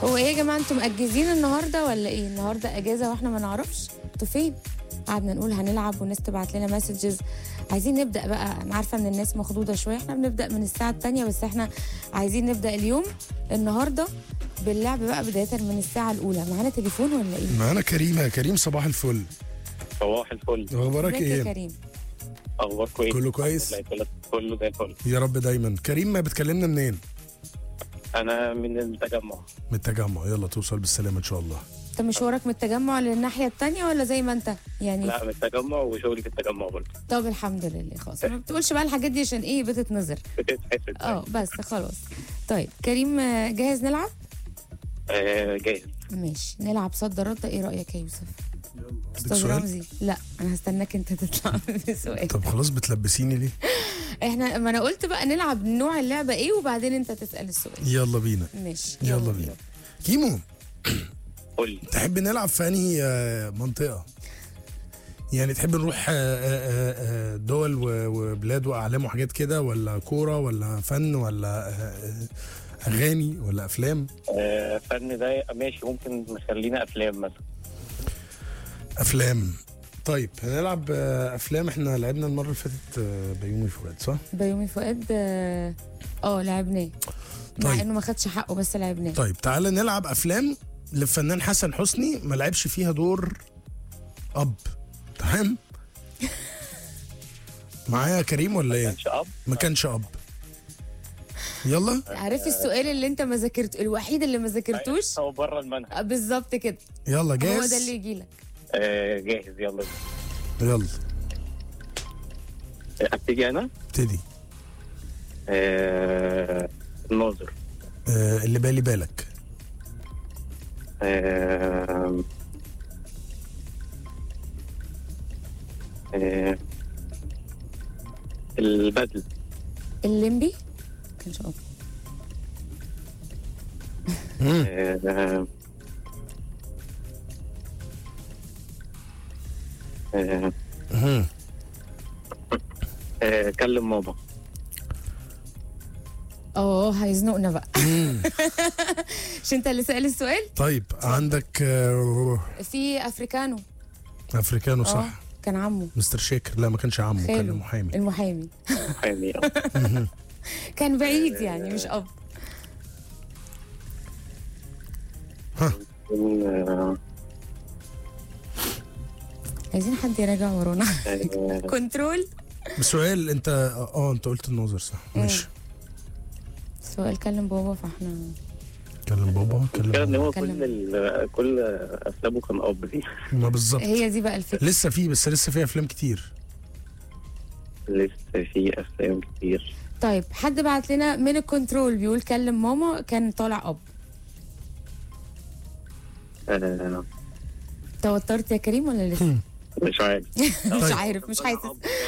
هو ايه يا جماعه انتوا مأجزين النهارده ولا ايه النهارده اجازه واحنا ما نعرفش انتوا فين قعدنا نقول هنلعب والناس تبعت لنا مسجز عايزين نبدا بقى انا عارفه ان الناس مخضوضه شويه احنا بنبدا من الساعه الثانيه بس احنا عايزين نبدا اليوم النهارده باللعب بقى بدايه من الساعه الاولى معانا تليفون ولا ايه معانا كريم يا كريم صباح الفل صباح الفل اخبارك ازيك يا ايه كريم اخباركم ايه؟ كله كويس لا، كله- كله زي الفل يا رب دايما كريم ما بتكلمنا منين انا من التجمع من التجمع يلا توصل بالسلامه ان شاء الله انت مشوارك من التجمع للناحيه الثانيه ولا زي ما انت يعني لا من التجمع وشغلي في التجمع برضه طب الحمد لله خلاص ما بتقولش بقى الحاجات دي عشان ايه بتتنظر بتتحسد اه بس خلاص طيب كريم آه، جاهز نلعب آه جاهز ماشي نلعب صد رد ايه رايك يا يوسف عندك استاذ سؤال رمزي لا انا هستناك انت تطلع بسؤال طب خلاص بتلبسيني ليه احنا ما انا قلت بقى نلعب نوع اللعبه ايه وبعدين انت تسال السؤال يلا بينا ماشي يلا بينا كيمو قول لي تحب نلعب في انهي آه، منطقه يعني تحب نروح آه، آه، آه، دول و- وبلاد واعلام وحاجات كده ولا كوره ولا فن ولا آه، آه، اغاني ولا افلام آه فن ده ماشي ممكن نخلينا افلام مثلا افلام طيب هنلعب آه، افلام احنا لعبنا المره اللي فاتت آه، بيومي فؤاد صح بيومي فؤاد اه آه، لعبناه مع طيب. انه ما خدش حقه بس لعبناه طيب تعالى نلعب افلام للفنان حسن حسني ما لعبش فيها دور اب تمام معايا كريم ولا ايه كانش اب ما كانش اب يلا عارف السؤال اللي انت ما ذاكرت الوحيد اللي ما ذاكرتوش هو بره المنهج آه، بالظبط كده يلا هو جاهز ده اللي يجي لك آه جاهز يلا بينا. يلا آه، ابتدي انا ابتدي آه الناظر آه اللي بالي بالك آه آه البدل الليمبي كانش اب مم. آه آه مم. آه كلم ماما اه هيزنقنا بقى مش انت اللي سأل السؤال طيب عندك آه في افريكانو افريكانو اه صح كان عمه مستر شاكر لا ما كانش عمه كان خاله المحامي المحامي محامي آه. كان بعيد يعني مش اب آه، عايزين حد يراجع ورانا آه، كنترول سؤال انت اه انت قلت الناظر صح ماشي سؤال كلم بابا فاحنا كلم بابا المشكلة ان كلم هو كلم. كل ال- كل افلامه كان اب دي ما بالظبط هي دي بقى الفكره لسه في بس لسه في افلام كتير لسه في افلام كتير طيب حد بعت لنا من الكنترول بيقول كلم ماما كان طالع اب آه، توترت يا كريم ولا لسه مش عارف مش طيب. عارف مش حاسس